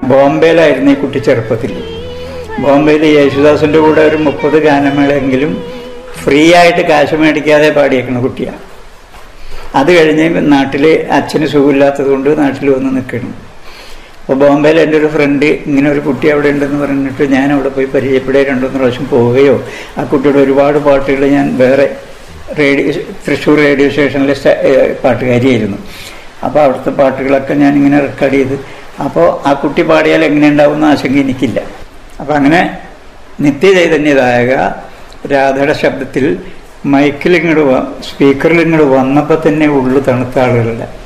ബോംബെയിലായിരുന്നു ഈ കുട്ടി ചെറുപ്പത്തിൽ ബോംബെയിൽ യേശുദാസിൻ്റെ കൂടെ ഒരു മുപ്പത് ഗാനമേളെങ്കിലും ഫ്രീ ആയിട്ട് കാശ് മേടിക്കാതെ പാടിയേക്കുന്ന കുട്ടിയാണ് അത് കഴിഞ്ഞ് നാട്ടിൽ അച്ഛന് സുഖമില്ലാത്തത് കൊണ്ട് നാട്ടിൽ വന്ന് നിൽക്കണം അപ്പോൾ ബോംബെയിൽ എൻ്റെ ഒരു ഫ്രണ്ട് ഇങ്ങനെ ഒരു കുട്ടി അവിടെ ഉണ്ടെന്ന് പറഞ്ഞിട്ട് ഞാൻ അവിടെ പോയി പരിചയപ്പെടുക രണ്ടു മൂന്ന് പ്രാവശ്യം പോവുകയോ ആ കുട്ടിയുടെ ഒരുപാട് പാട്ടുകൾ ഞാൻ വേറെ റേഡിയോ തൃശ്ശൂർ റേഡിയോ സ്റ്റേഷനിലെ സ്റ്റ- ഏഹ് പാട്ടുകാരിയായിരുന്നു അപ്പോൾ അവിടുത്തെ പാട്ടുകളൊക്കെ ഞാൻ ഇങ്ങനെ റെക്കോർഡ് ചെയ്ത് അപ്പോൾ ആ കുട്ടി പാടിയാൽ എങ്ങനെ ഉണ്ടാവുന്ന ആശങ്ക എനിക്കില്ല അപ്പം അങ്ങനെ നിത്യചൈതന്യദായക രാധയുടെ ശബ്ദത്തിൽ മൈക്കിൽ ഇങ്ങോട്ട് സ്പീക്കറിൽ ഇങ്ങോട്ട് വന്നപ്പോൾ തന്നെ ഉള്ളു തണുത്ത ആളുകളുടെ